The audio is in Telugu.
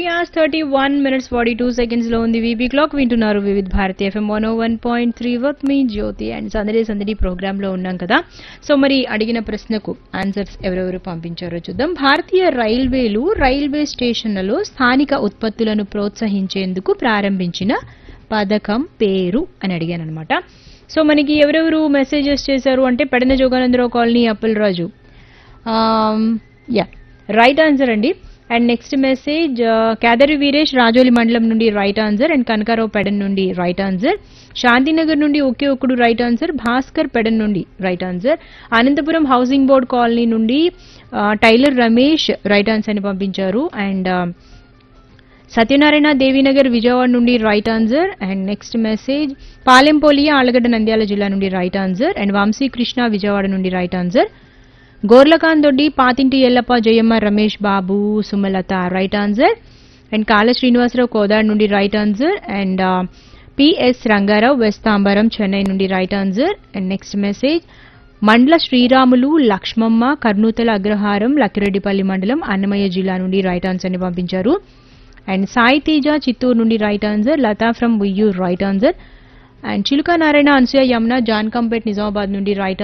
hours thirty one minutes forty two seconds లో ఉంది వీబీ క్లాక్ వింటున్నారు Vividh Bharati FM one O one point three work మీ జ్యోతి అండ్ సందడి సందడి ప్రోగ్రామ్ లో ఉన్నాం కదా సో మరి అడిగిన ప్రశ్నకు ఆన్సర్స్ ఎవరెవరు పంపించారో చూద్దాం భారతీయ రైల్వేలు రైల్వే స్టేషన్లలో స్థానిక ఉత్పత్తులను ప్రోత్సహించేందుకు ప్రారంభించిన పథకం పేరు అని అడిగాను అనమాట సో మనకి ఎవరెవరు మెసేజెస్ చేశారు అంటే Pedana Joganandarao colony Appalaraju yeah right answer అండి and next message Kedari Veeresh Rajoli మండలం నుండి right answer and Kanakarao Pedana నుండి రైట్ ఆన్సర్ శాంతినగర్ నుండి ఒకే ఒక్కడు రైట్ ఆన్సర్ భాస్కర్ పెడన్ నుండి right answer Anantapuram housing board colony నుండి ఆ, టైలర్ రమేష్ రైట్ ఆన్సర్ అని పంపించారు అండ్ ఆ, సత్యనారాయణ దేవీనగర్ విజయవాడ నుండి right answer and next message Palempolia Allagadda Nandyal జిల్లా నుండి right answer and Vamsikrishna Vijayawada నుండి right answer Gorlakan Doddi Pathinti Yellappa Jayamma Ramesh Babu Sumalatha right answer and Kala Srinivasarao Kodad నుండి right answer and PS Rangarao west Tambaram Chennai నుండి right answer and next message Mandala Sriramulu Lakshmamma కర్నూతల అగ్రహారం లక్కిరెడ్డిపల్లి మండలం అన్నమయ్య జిల్లా నుండి రైట్ ఆన్సర్ ని పంపించారు అండ్ సాయి తేజ చిత్తూరు నుండి right answer Latha from Uyyur right answer and Chiluka Narayana Anasuya Yamuna John Kampet Nizamabad నుండి రైట్